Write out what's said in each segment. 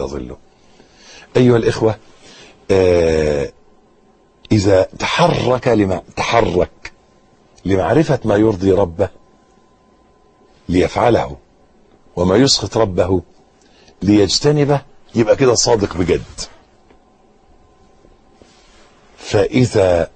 ظله أيها الإخوة آه إذا تحرك لما تحرك لمعرفة ما يرضي ربه ليفعله وما يسخط ربه ليجتنبه يبقى كده صادق بجد فإذا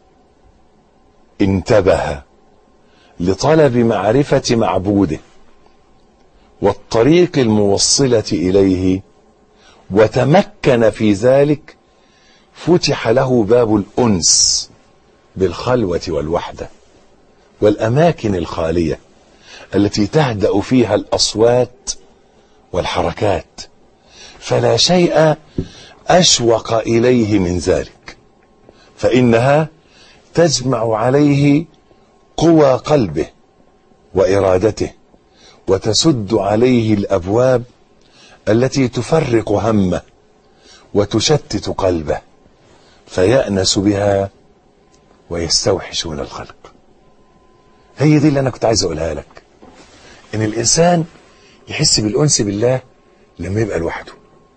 انتبه لطلب معرفة معبوده والطريق الموصلة إليه وتمكن في ذلك فتح له باب الأنس بالخلوة والوحدة والأماكن الخالية التي تهدأ فيها الأصوات والحركات فلا شيء أشوق إليه من ذلك فإنها تجمع عليه قوى قلبه وإرادته وتسد عليه الأبواب التي تفرق همه وتشتت قلبه فيأنس بها ويستوحش من الخلق هي دي اللي أنا كنت عايز أقولها لك إن الإنسان يحس بالأنس بالله لما يبقى لوحده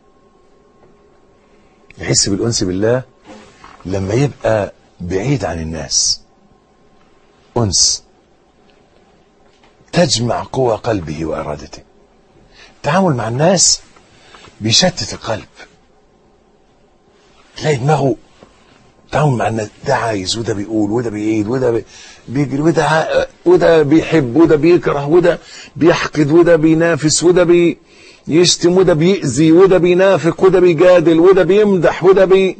يحس بالأنس بالله لما يبقى بعيد عن الناس أنس تجمع قوى قلبه وإرادته التعامل مع الناس بيشتت القلب تلاقي دماغه تعامل مع الناس ده عايز وده بيقول وده بيعيد وده بيجري وده ع- وده بيحب وده بيكره وده بيحقد وده بينافس وده بيشتم وده بيأذي وده بينافق وده بيجادل وده بيمدح وده بي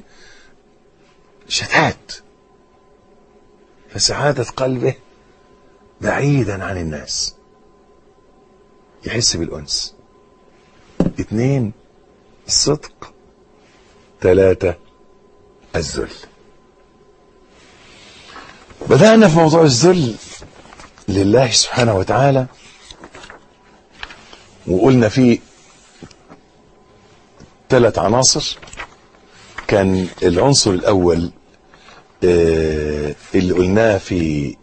شتات فسعادة قلبه بعيدا عن الناس يحس بالأنس اثنين الصدق ثلاثة الذل بدأنا في موضوع الذل لله سبحانه وتعالى وقلنا فيه ثلاث عناصر كان العنصر الأول آه، اللي قلناه في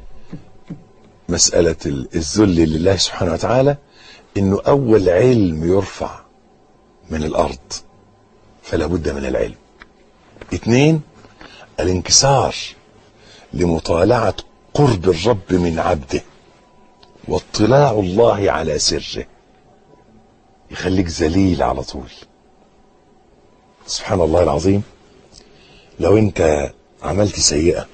مسألة الذل لله سبحانه وتعالى انه اول علم يرفع من الارض فلا بد من العلم اثنين الانكسار لمطالعة قرب الرب من عبده واطلاع الله على سره يخليك ذليل على طول سبحان الله العظيم لو انت عملت سيئة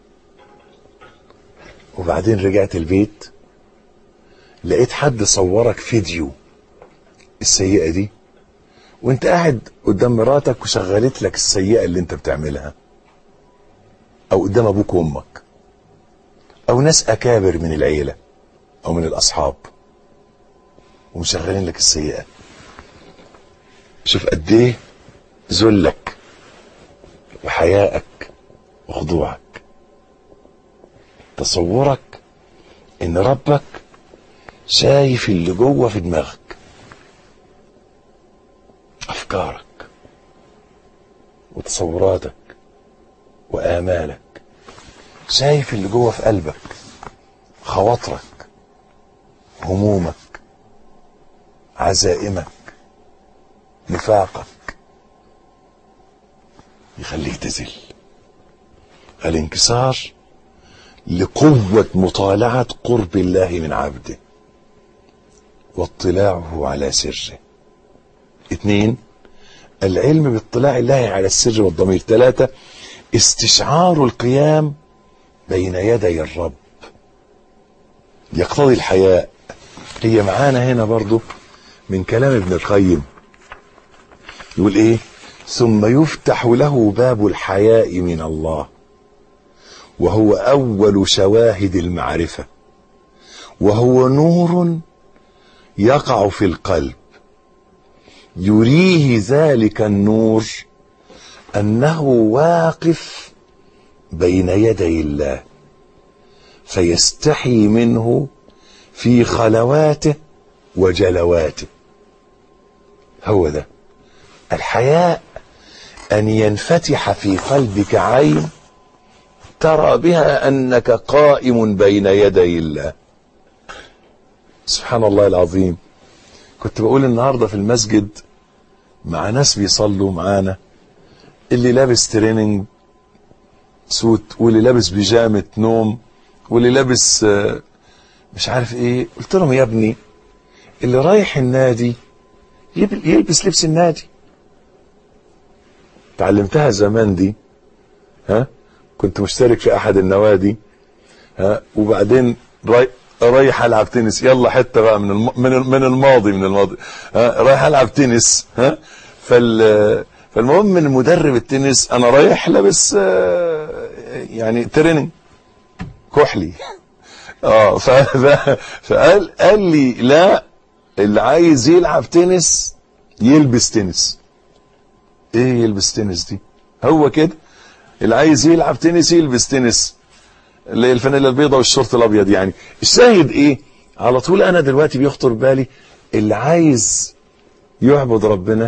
وبعدين رجعت البيت لقيت حد صورك فيديو السيئة دي وانت قاعد قدام مراتك وشغلت لك السيئة اللي انت بتعملها او قدام ابوك وامك او ناس اكابر من العيلة او من الاصحاب ومشغلين لك السيئة شوف قد ايه ذلك وحيائك وخضوعك تصورك ان ربك شايف اللي جوه في دماغك افكارك وتصوراتك وامالك شايف اللي جوه في قلبك خواطرك همومك عزائمك نفاقك يخليك تزل الانكسار لقوة مطالعة قرب الله من عبده واطلاعه على سره اثنين العلم باطلاع الله على السر والضمير ثلاثة استشعار القيام بين يدي الرب يقتضي الحياء هي معانا هنا برضو من كلام ابن القيم يقول ايه ثم يفتح له باب الحياء من الله وهو اول شواهد المعرفه وهو نور يقع في القلب يريه ذلك النور انه واقف بين يدي الله فيستحي منه في خلواته وجلواته هو ده الحياء ان ينفتح في قلبك عين ترى بها انك قائم بين يدي الله سبحان الله العظيم كنت بقول النهارده في المسجد مع ناس بيصلوا معانا اللي لابس تريننج سوت واللي لابس بيجامة نوم واللي لابس آه، مش عارف ايه قلت لهم يا ابني اللي رايح النادي يب- يلبس لبس النادي تعلمتها زمان دي ها كنت مشترك في احد النوادي ها وبعدين راي رايح العب تنس يلا حته بقى من الم... من ال- من الماضي من الماضي ها رايح العب تنس ها فال فالمهم من مدرب التنس انا رايح لابس آه، يعني تريننج كحلي اه ف... ف... فقال قال لي لا اللي عايز يلعب تنس يلبس تنس ايه يلبس تنس دي هو كده اللي عايز يلعب تنس يلبس تنس اللي هي الفانيلا البيضاء والشورت الابيض يعني الشاهد ايه على طول انا دلوقتي بيخطر بالي اللي عايز يعبد ربنا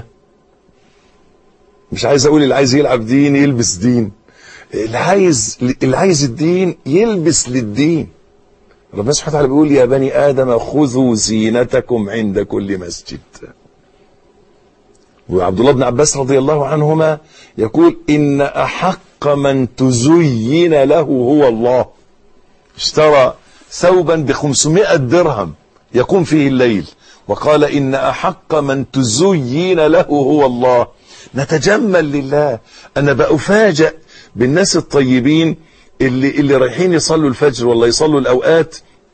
مش عايز اقول اللي عايز يلعب دين يلبس دين اللي عايز اللي عايز الدين يلبس للدين ربنا سبحانه وتعالى بيقول يا بني ادم خذوا زينتكم عند كل مسجد وعبد الله بن عباس رضي الله عنهما يقول ان احق من تزين له هو الله اشترى ثوبا ب 500 درهم يقوم فيه الليل وقال ان احق من تزين له هو الله نتجمل لله انا بأفاجأ بالناس الطيبين اللي اللي رايحين يصلوا الفجر ولا يصلوا الاوقات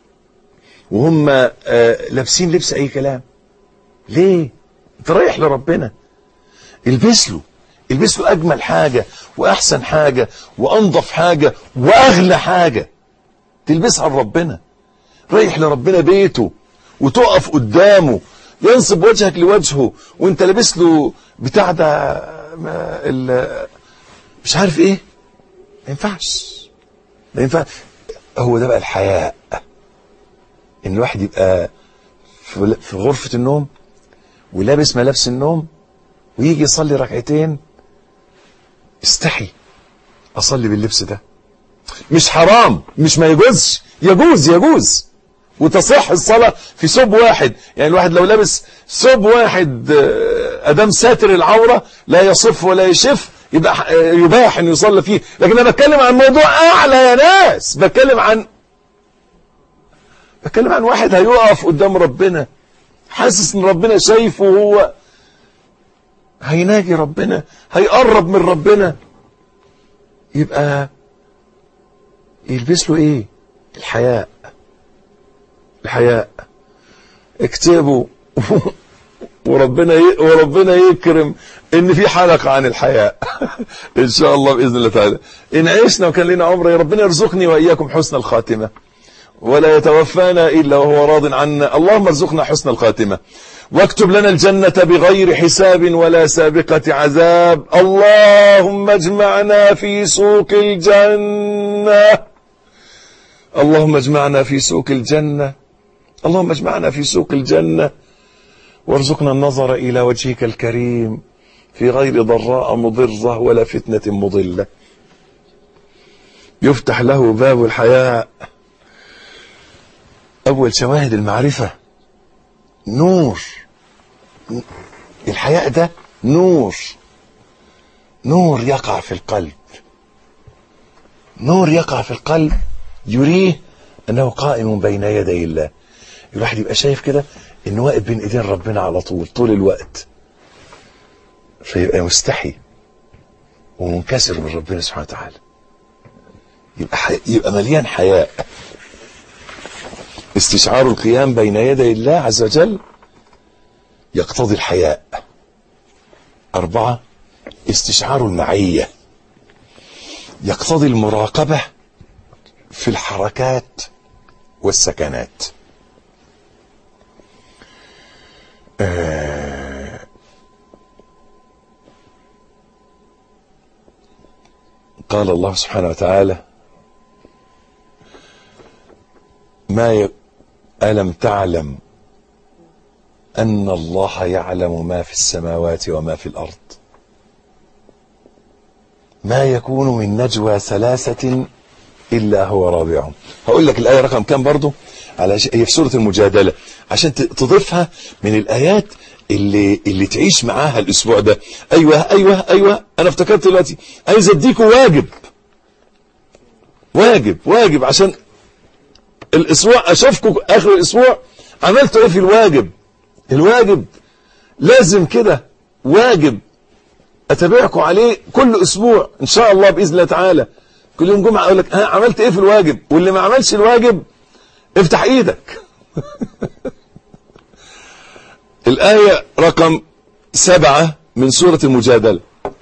وهم آه لابسين لبس اي كلام ليه انت رايح لربنا البس له البس له اجمل حاجه واحسن حاجه وانظف حاجه واغلى حاجه تلبسها لربنا رايح لربنا بيته وتقف قدامه ينصب وجهك لوجهه وانت لابس له بتاع ده ما ال- مش عارف ايه ما ينفعش ما ينفع هو ده بقى الحياء ان الواحد يبقى في في غرفه النوم ولابس ملابس النوم ويجي يصلي ركعتين استحي اصلي باللبس ده مش حرام مش ما يجوزش يجوز يجوز وتصح الصلاة في ثوب واحد يعني الواحد لو لابس ثوب واحد آه، أدام ساتر العورة لا يصف ولا يشف يبقى ح- آه، يباح انه يصلي فيه لكن انا بتكلم عن موضوع اعلى يا ناس بتكلم عن بتكلم عن واحد هيقف قدام ربنا حاسس ان ربنا شايفه وهو هيناجي ربنا هيقرب من ربنا يبقى يلبس له ايه الحياء الحياء اكتبوا وربنا ي... وربنا يكرم ان في حلقه عن الحياء ان شاء الله باذن الله تعالى ان عشنا وكان لنا عمر يا ربنا يرزقني واياكم حسن الخاتمه ولا يتوفانا الا وهو راض عنا اللهم ارزقنا حسن الخاتمه واكتب لنا الجنه بغير حساب ولا سابقه عذاب اللهم اجمعنا في سوق الجنه اللهم اجمعنا في سوق الجنه اللهم اجمعنا في سوق الجنه وارزقنا النظر إلى وجهك الكريم في غير ضراء مضرة ولا فتنة مضلة يفتح له باب الحياء أول شواهد المعرفة نور الحياء ده نور نور يقع في القلب نور يقع في القلب يريه أنه قائم بين يدي الله الواحد يبقى شايف كده انه واقف بين ايدين ربنا على طول طول الوقت فيبقى مستحي ومنكسر من ربنا سبحانه وتعالى يبقى حي... يبقى مليان حياء استشعار القيام بين يدي الله عز وجل يقتضي الحياء أربعة استشعار المعية يقتضي المراقبة في الحركات والسكنات آه قال الله سبحانه وتعالى ما ي... ألم تعلم أن الله يعلم ما في السماوات وما في الأرض ما يكون من نجوى ثلاثة إلا هو رابعهم هقول لك الآية رقم كام برضو على ش... هي في سورة المجادلة عشان ت- تضيفها من الايات اللي اللي تعيش معاها الاسبوع ده ايوه ايوه ايوه انا افتكرت دلوقتي عايز اديكوا واجب واجب واجب عشان الاسبوع اشوفكم اخر الاسبوع عملتوا ايه في الواجب الواجب لازم كده واجب اتابعكم عليه كل اسبوع ان شاء الله باذن الله تعالى كل يوم جمعه اقول لك ها عملت ايه في الواجب واللي ما عملش الواجب افتح ايدك الايه رقم سبعة من سوره المجادله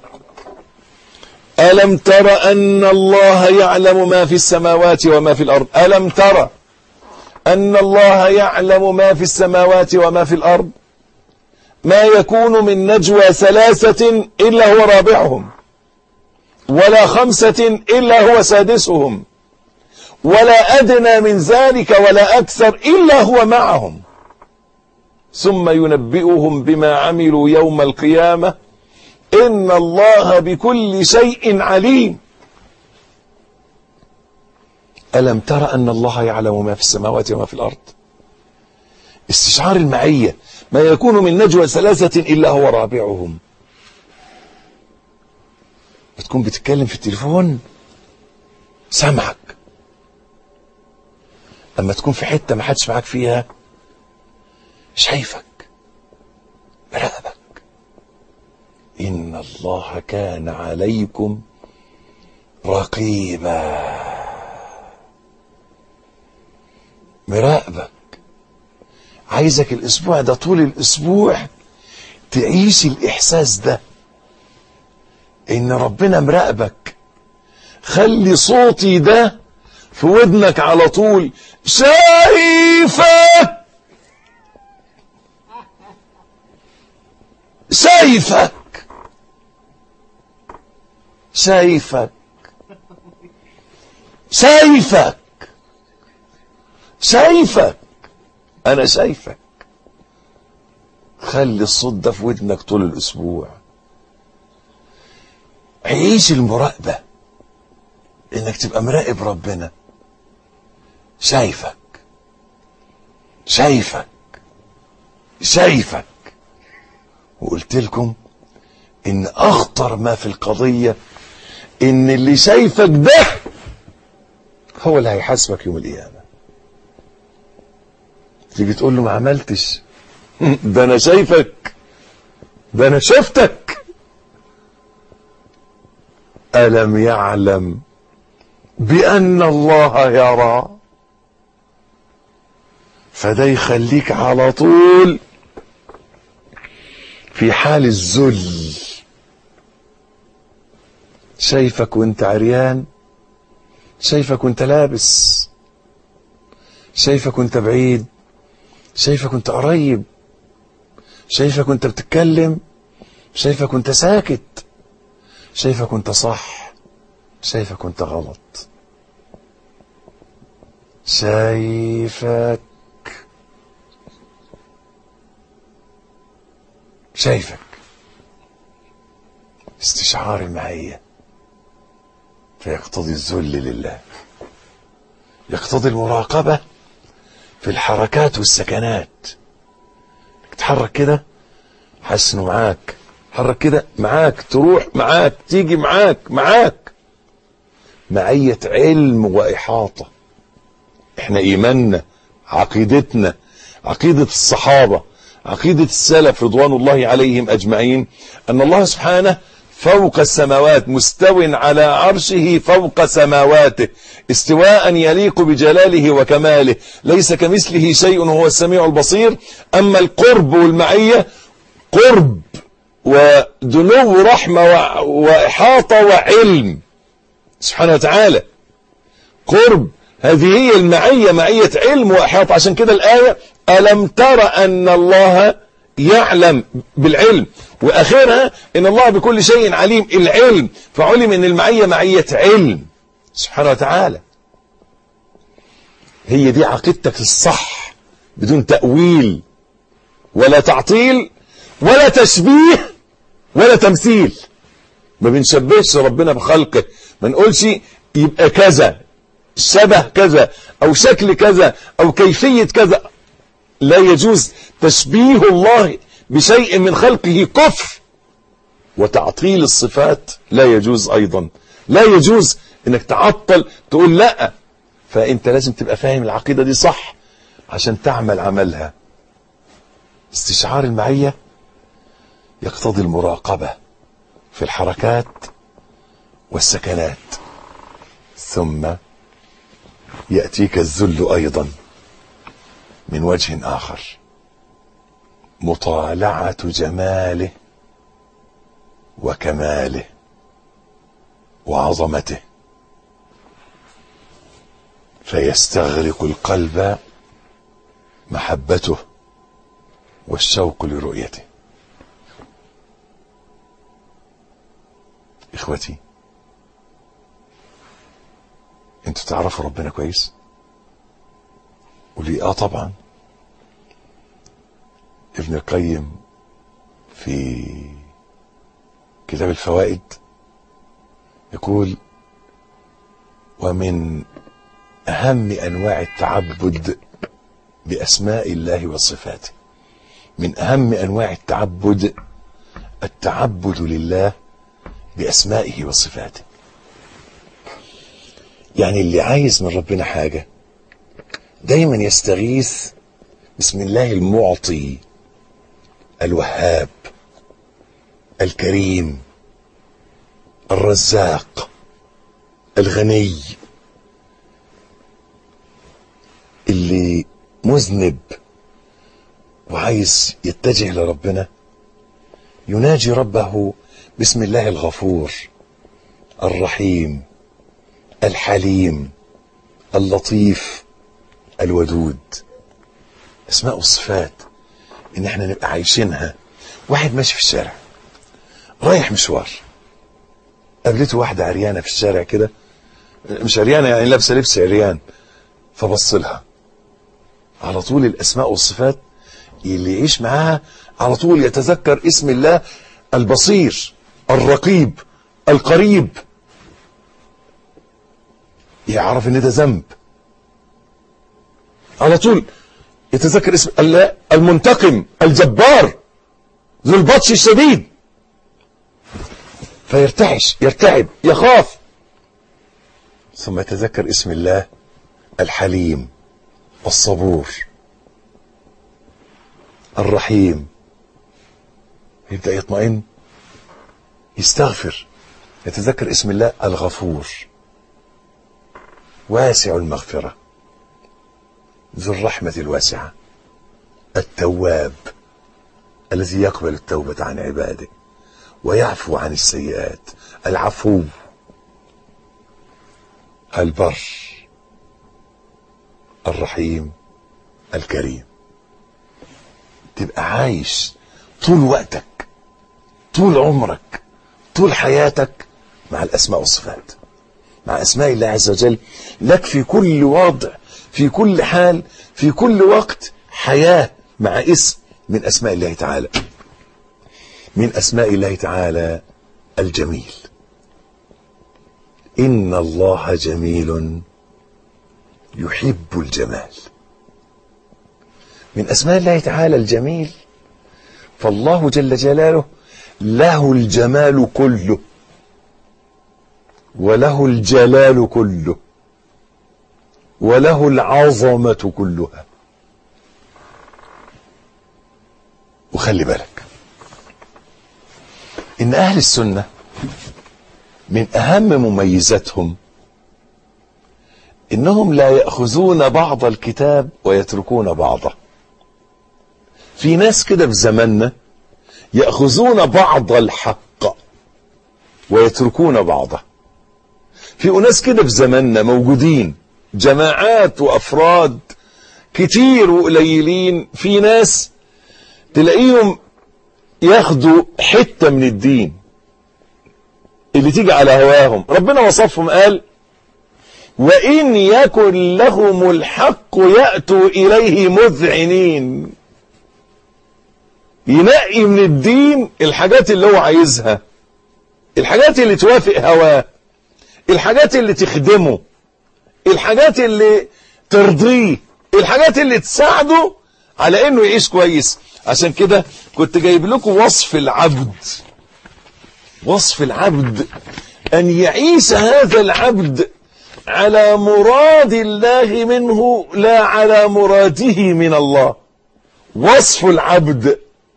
ألم تر أن الله يعلم ما في السماوات وما في الأرض ألم تر أن الله يعلم ما في السماوات وما في الأرض ما يكون من نجوى ثلاثة إلا هو رابعهم ولا خمسة إلا هو سادسهم ولا أدنى من ذلك ولا أكثر إلا هو معهم ثم ينبئهم بما عملوا يوم القيامة إن الله بكل شيء عليم ألم تر أن الله يعلم ما في السماوات وما في الأرض استشعار المعية ما يكون من نجوى ثلاثة إلا هو رابعهم بتكون بتتكلم في التليفون سامعك أما تكون في حتة ما حدش معاك فيها شايفك مراقبك إن الله كان عليكم رقيبا مراقبك عايزك الأسبوع ده طول الأسبوع تعيش الإحساس ده إن ربنا مراقبك خلي صوتي ده في ودنك على طول شايفك شايفك شايفك شايفك شايفك انا شايفك خلي الصوت ده في ودنك طول الاسبوع عيش المراقبة انك تبقى مراقب ربنا شايفك شايفك شايفك وقلت لكم ان اخطر ما في القضية ان اللي شايفك ده هو اللي هيحاسبك يوم القيامة تيجي تقول له ما عملتش ده انا شايفك ده انا شفتك ألم يعلم بأن الله يرى فده يخليك على طول في حال الذل شايفك وانت عريان شايفك وانت لابس شايفك وانت بعيد شايفك وانت قريب شايفك وانت بتتكلم شايفك وانت ساكت شايفك وانت صح شايفك وانت غلط شايفك شايفك استشعار المعية فيقتضي الذل لله يقتضي المراقبة في الحركات والسكنات تتحرك كده حاسس انه معاك حرك كده معاك تروح معاك تيجي معاك معاك معية علم وإحاطة احنا إيماننا عقيدتنا عقيدة الصحابة عقيدة السلف رضوان الله عليهم أجمعين أن الله سبحانه فوق السماوات مستو على عرشه فوق سماواته استواء يليق بجلاله وكماله ليس كمثله شيء وهو السميع البصير أما القرب والمعية قرب ودنو رحمة وإحاطة وعلم سبحانه وتعالى قرب هذه هي المعية معية علم وإحاطة عشان كده الآية ألم تر أن الله يعلم بالعلم وآخرها إن الله بكل شيء عليم العلم فعلم أن المعية معية علم سبحانه وتعالى هي دي عقيدتك الصح بدون تأويل ولا تعطيل ولا تشبيه ولا تمثيل ما بنشبهش ربنا بخلقه ما نقولش يبقى كذا شبه كذا او شكل كذا او كيفية كذا لا يجوز تشبيه الله بشيء من خلقه كفر وتعطيل الصفات لا يجوز ايضا لا يجوز انك تعطل تقول لا فانت لازم تبقى فاهم العقيدة دي صح عشان تعمل عملها استشعار المعية يقتضي المراقبة في الحركات والسكنات ثم يأتيك الذل أيضا من وجه آخر مطالعة جماله وكماله وعظمته فيستغرق القلب محبته والشوق لرؤيته اخوتي انتوا تعرفوا ربنا كويس قولي اه طبعا ابن القيم في كتاب الفوائد يقول ومن اهم انواع التعبد باسماء الله وصفاته من اهم انواع التعبد التعبد لله باسمائه وصفاته يعني اللي عايز من ربنا حاجه دايما يستغيث بسم الله المعطي الوهاب الكريم الرزاق الغني اللي مذنب وعايز يتجه لربنا يناجي ربه بسم الله الغفور الرحيم الحليم اللطيف الودود اسماء وصفات ان احنا نبقى عايشينها واحد ماشي في الشارع رايح مشوار قابلته واحدة عريانة في الشارع كده مش عريانة يعني لابسة لبس عريان فبص لها على طول الاسماء والصفات اللي يعيش معاها على طول يتذكر اسم الله البصير الرقيب القريب يعرف ان ده ذنب على طول يتذكر اسم الله المنتقم الجبار ذو البطش الشديد فيرتعش يرتعب يخاف ثم يتذكر اسم الله الحليم الصبور الرحيم يبدأ يطمئن يستغفر يتذكر اسم الله الغفور واسع المغفرة ذو الرحمة الواسعة التواب الذي يقبل التوبة عن عباده ويعفو عن السيئات العفو البر الرحيم الكريم تبقى عايش طول وقتك طول عمرك طول حياتك مع الأسماء والصفات مع أسماء الله عز وجل لك في كل وضع في كل حال في كل وقت حياة مع اسم من أسماء الله تعالى من أسماء الله تعالى الجميل إن الله جميل يحب الجمال من أسماء الله تعالى الجميل فالله جل جلاله له الجمال كله وله الجلال كله وله العظمة كلها وخلي بالك إن أهل السنة من أهم مميزاتهم إنهم لا يأخذون بعض الكتاب ويتركون بعضه في ناس كده في زماننا يأخذون بعض الحق ويتركون بعضه في أناس كده في زماننا موجودين جماعات وأفراد كتير وقليلين في ناس تلاقيهم ياخدوا حتة من الدين اللي تيجي على هواهم ربنا وصفهم قال وإن يكن لهم الحق يأتوا إليه مذعنين ينقي من الدين الحاجات اللي هو عايزها الحاجات اللي توافق هواه الحاجات اللي تخدمه الحاجات اللي ترضيه الحاجات اللي تساعده على انه يعيش كويس عشان كده كنت جايب لكم وصف العبد وصف العبد ان يعيش هذا العبد على مراد الله منه لا على مراده من الله وصف العبد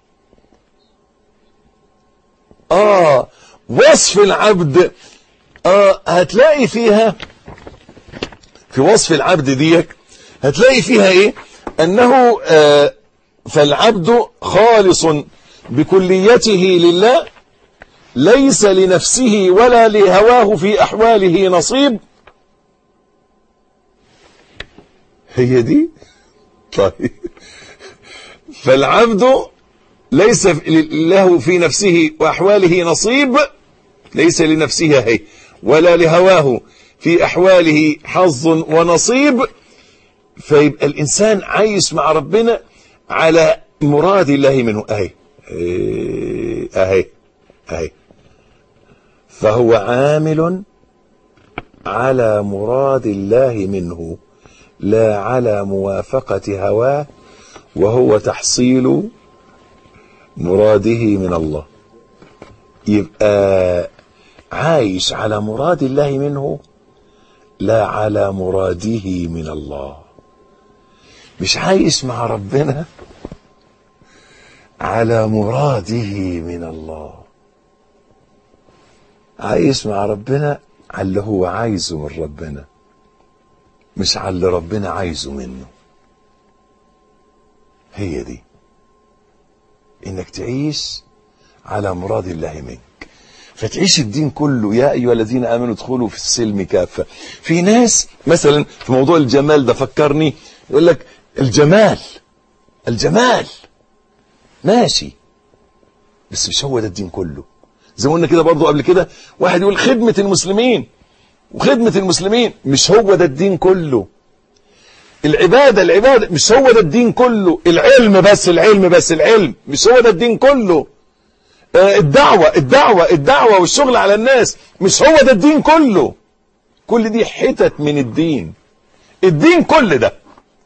اه وصف العبد اه هتلاقي فيها في وصف العبد ديك هتلاقي فيها ايه انه آه فالعبد خالص بكليته لله ليس لنفسه ولا لهواه في احواله نصيب هي دي طيب فالعبد ليس له في نفسه واحواله نصيب ليس لنفسه هي ولا لهواه في احواله حظ ونصيب فيبقى الانسان عايش مع ربنا على مراد الله منه اهي اهي اهي فهو عامل على مراد الله منه لا على موافقة هواه وهو تحصيل مراده من الله يبقى عايش على مراد الله منه لا على مراده من الله مش عايش مع ربنا على مراده من الله عايش مع ربنا على اللي هو عايزه من ربنا مش على اللي ربنا عايزه منه هي دي انك تعيش على مراد الله منك فتعيش الدين كله يا ايها الذين امنوا ادخلوا في السلم كافه في ناس مثلا في موضوع الجمال ده فكرني يقول لك الجمال الجمال ماشي بس مش هو ده الدين كله زي ما قلنا كده برضه قبل كده واحد يقول خدمه المسلمين وخدمه المسلمين مش هو ده الدين كله العبادة العبادة مش هو ده الدين كله العلم بس العلم بس العلم مش هو ده الدين كله آه الدعوة الدعوة الدعوة والشغل على الناس مش هو ده الدين كله كل دي حتت من الدين الدين كل ده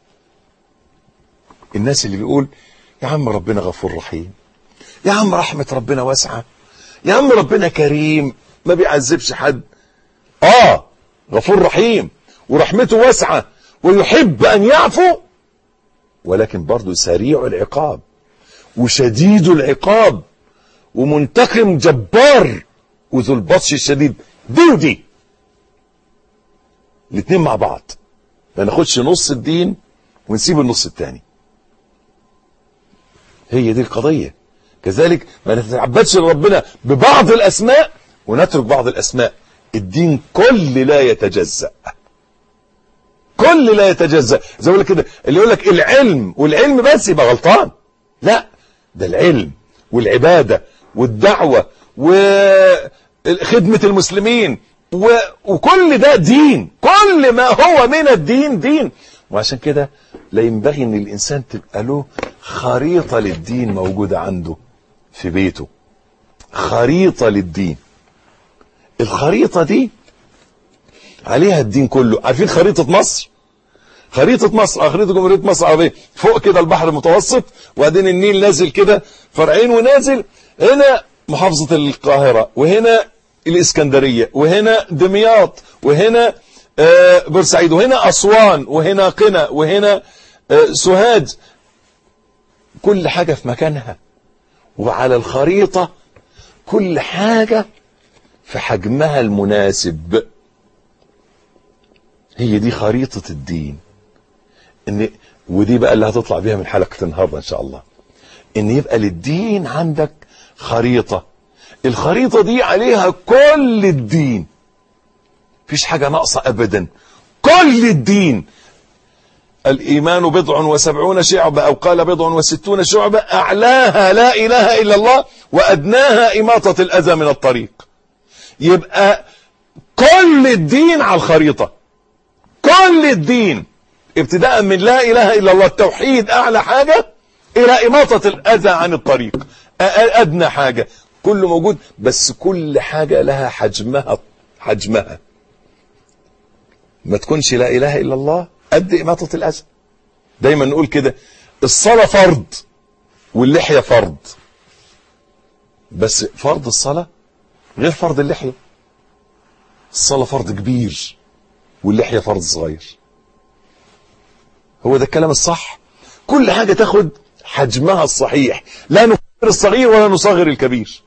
الناس اللي بيقول يا عم ربنا غفور رحيم يا عم رحمة ربنا واسعة يا عم ربنا كريم ما بيعذبش حد اه غفور رحيم ورحمته واسعه ويحب أن يعفو ولكن برضه سريع العقاب وشديد العقاب ومنتقم جبار وذو البطش الشديد دي ودي الاثنين مع بعض ما ناخدش نص الدين ونسيب النص الثاني هي دي القضية كذلك ما نتعبدش لربنا ببعض الأسماء ونترك بعض الأسماء الدين كل لا يتجزأ كل لا يتجزأ زي ما كده اللي يقول لك العلم والعلم بس يبقى غلطان لا ده العلم والعبادة والدعوة وخدمة المسلمين و... وكل ده دين كل ما هو من الدين دين وعشان كده لا ينبغي ان الانسان تبقى له خريطة للدين موجودة عنده في بيته خريطة للدين الخريطة دي عليها الدين كله عارفين خريطة مصر خريطة مصر خريطة جمهورية مصر العربية فوق كده البحر المتوسط وبعدين النيل نازل كده فرعين ونازل هنا محافظة القاهرة وهنا الإسكندرية وهنا دمياط وهنا آه بورسعيد وهنا أسوان وهنا قنا وهنا آه سوهاج كل حاجة في مكانها وعلى الخريطة كل حاجة في حجمها المناسب هي دي خريطة الدين ان ودي بقى اللي هتطلع بيها من حلقة النهاردة ان شاء الله ان يبقى للدين عندك خريطة الخريطة دي عليها كل الدين مفيش حاجة ناقصة ابدا كل الدين الإيمان بضع وسبعون شعبة أو قال بضع وستون شعبة أعلاها لا إله إلا الله وأدناها إماطة الأذى من الطريق يبقى كل الدين على الخريطة كل الدين ابتداء من لا إله إلا الله التوحيد أعلى حاجة إلى إماطة الأذى عن الطريق أدنى حاجة كله موجود بس كل حاجة لها حجمها حجمها ما تكونش لا إله إلا الله قد إماطة الأذى دايما نقول كده الصلاة فرض واللحية فرض بس فرض الصلاة غير فرض اللحية الصلاة فرض كبير واللحية فرض صغير هو ده الكلام الصح كل حاجة تاخد حجمها الصحيح لا نكبر الصغير ولا نصغر الكبير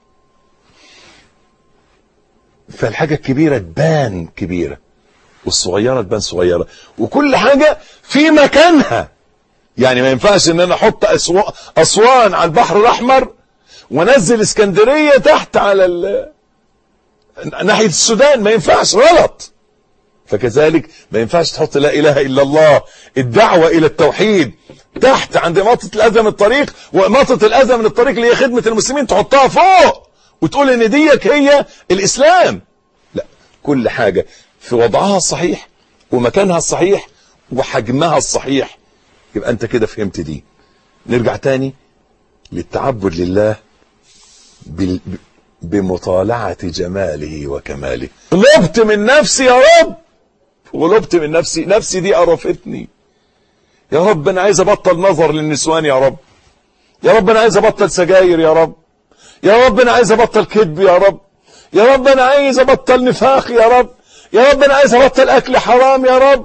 فالحاجة الكبيرة تبان كبيرة والصغيرة تبان صغيرة وكل حاجة في مكانها يعني ما ينفعش ان انا احط أسوا- اسوان على البحر الاحمر وانزل اسكندرية تحت على ال... ناحية السودان ما ينفعش غلط فكذلك ما ينفعش تحط لا اله الا الله الدعوة الى التوحيد تحت عند ماطة الاذى من الطريق وماطة الاذى من الطريق اللي هي خدمة المسلمين تحطها فوق وتقول ان ديك هي الاسلام لا كل حاجة في وضعها الصحيح ومكانها الصحيح وحجمها الصحيح يبقى انت كده فهمت دي نرجع تاني للتعبد لله بال... بمطالعة جماله وكماله غلبت من نفسي يا رب غلبت من نفسي نفسي دي قرفتني يا رب انا عايز ابطل نظر للنسوان يا رب يا رب انا عايز ابطل سجاير يا رب يا رب انا عايز ابطل كذب يا رب يا رب انا عايز ابطل نفاق يا رب يا رب انا عايز ابطل اكل حرام يا رب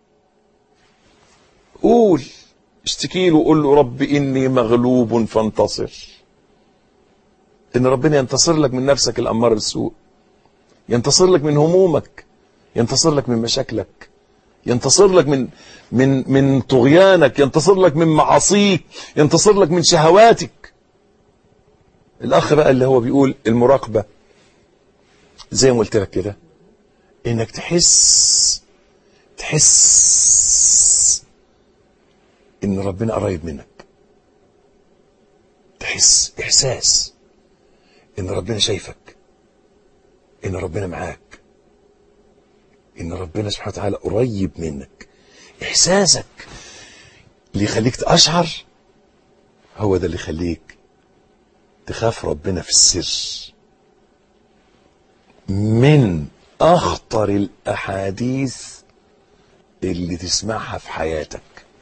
قول اشتكي له قول له رب اني مغلوب فانتصر ان ربنا ينتصر لك من نفسك الاماره بالسوء ينتصر لك من همومك ينتصر لك من مشاكلك ينتصر لك من من من طغيانك ينتصر لك من معاصيك ينتصر لك من شهواتك الاخ بقى اللي هو بيقول المراقبه زي ما قلت لك كده انك تحس تحس ان ربنا قريب منك تحس احساس ان ربنا شايفك ان ربنا معاك ان ربنا سبحانه وتعالى قريب منك احساسك اللي يخليك تاشعر هو ده اللي يخليك تخاف ربنا في السر من اخطر الاحاديث اللي تسمعها في حياتك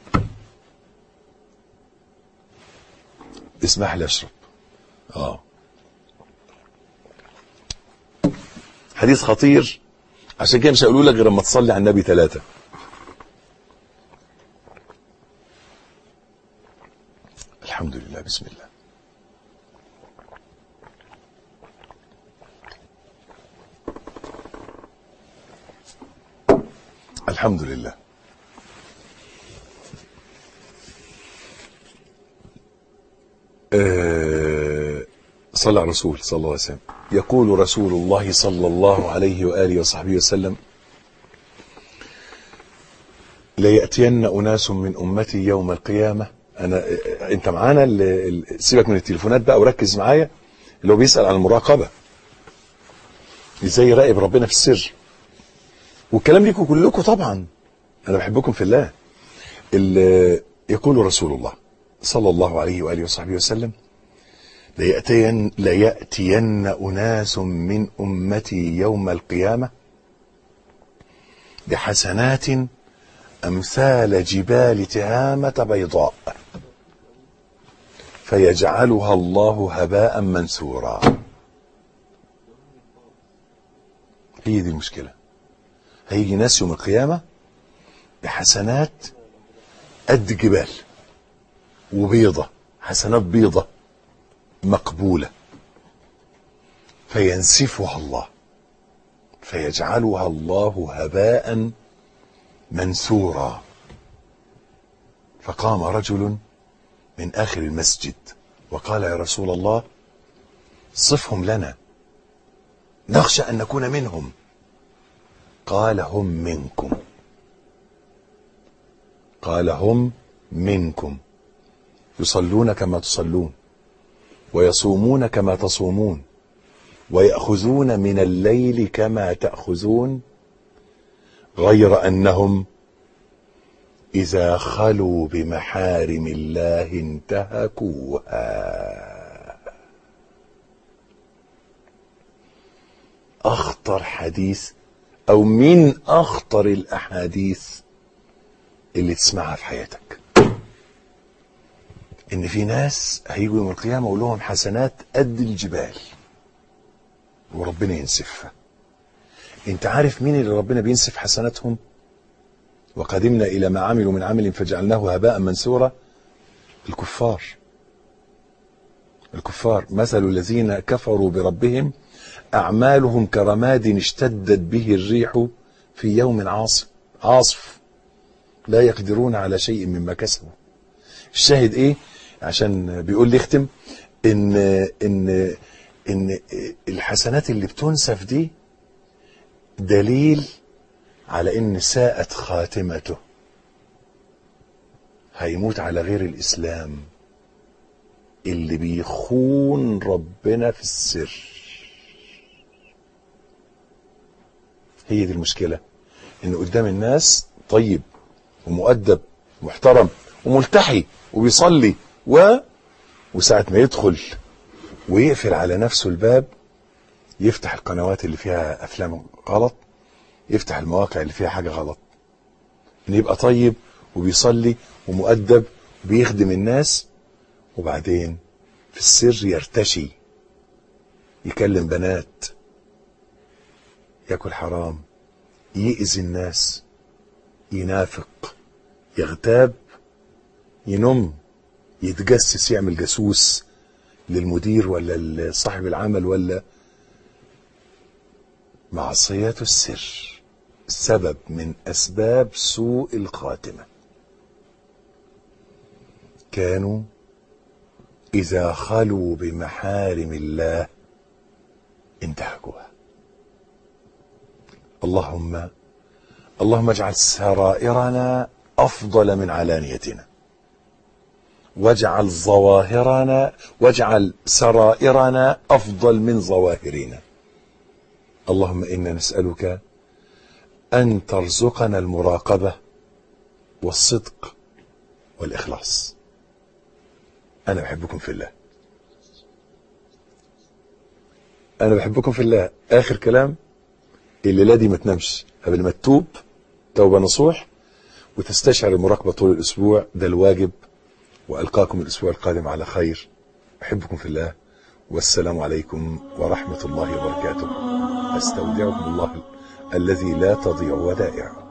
اسمح لي اشرب اه حديث خطير عشان كده مش هقوله لك غير اما تصلي على النبي ثلاثة الحمد لله بسم الله الحمد لله آه، صلى على الرسول صلى الله عليه وسلم يقول رسول الله صلى الله عليه وآله وصحبه وسلم ليأتين أناس من أمتي يوم القيامة أنا أنت معانا ال- ال- سيبك من التليفونات بقى وركز معايا اللي هو بيسأل عن المراقبة إزاي يراقب ربنا في السر والكلام ليكم كلكم طبعا أنا بحبكم في الله ال- يقول رسول الله صلى الله عليه وآله وصحبه وسلم ليأتين, ليأتين أناس من أمتي يوم القيامة بحسنات أمثال جبال تهامة بيضاء فيجعلها الله هباء منثورا هي دي المشكلة هيجي ناس يوم القيامة بحسنات قد جبال وبيضة حسنات بيضة مقبولة فينسفها الله فيجعلها الله هباء منثورا فقام رجل من آخر المسجد وقال يا رسول الله صفهم لنا نخشى أن نكون منهم قال هم منكم قال هم منكم يصلون كما تصلون ويصومون كما تصومون ويأخذون من الليل كما تأخذون غير أنهم إذا خلوا بمحارم الله انتهكوها أخطر حديث أو من أخطر الأحاديث اللي تسمعها في حياتك ان في ناس هيجوا يوم القيامه ولهم حسنات قد الجبال وربنا ينسفها انت عارف مين اللي ربنا بينسف حسناتهم وقدمنا الى ما عملوا من عمل فجعلناه هباء منثورا الكفار الكفار مثل الذين كفروا بربهم اعمالهم كرماد اشتدت به الريح في يوم عاصف عاصف لا يقدرون على شيء مما كسبوا الشاهد ايه عشان بيقول لي اختم ان ان ان الحسنات اللي بتنسف دي دليل على ان ساءت خاتمته هيموت على غير الاسلام اللي بيخون ربنا في السر هي دي المشكلة ان قدام الناس طيب ومؤدب ومحترم وملتحي وبيصلي و وساعة ما يدخل ويقفل على نفسه الباب يفتح القنوات اللي فيها افلام غلط يفتح المواقع اللي فيها حاجة غلط ان يبقى طيب وبيصلي ومؤدب وبيخدم الناس وبعدين في السر يرتشي يكلم بنات ياكل حرام يأذي الناس ينافق يغتاب ينم يتجسس يعمل جاسوس للمدير ولا لصاحب العمل ولا معصية السر سبب من أسباب سوء الخاتمة كانوا إذا خلوا بمحارم الله انتهكوها اللهم اللهم اجعل سرائرنا أفضل من علانيتنا واجعل ظواهرنا واجعل سرائرنا أفضل من ظواهرنا اللهم إنا نسألك أن ترزقنا المراقبة والصدق والإخلاص أنا بحبكم في الله أنا بحبكم في الله آخر كلام الليلة دي ما تنامش قبل ما تتوب توبة نصوح وتستشعر المراقبة طول الأسبوع ده الواجب وألقاكم الأسبوع القادم على خير أحبكم في الله والسلام عليكم ورحمة الله وبركاته أستودعكم الله الذي لا تضيع ودائعه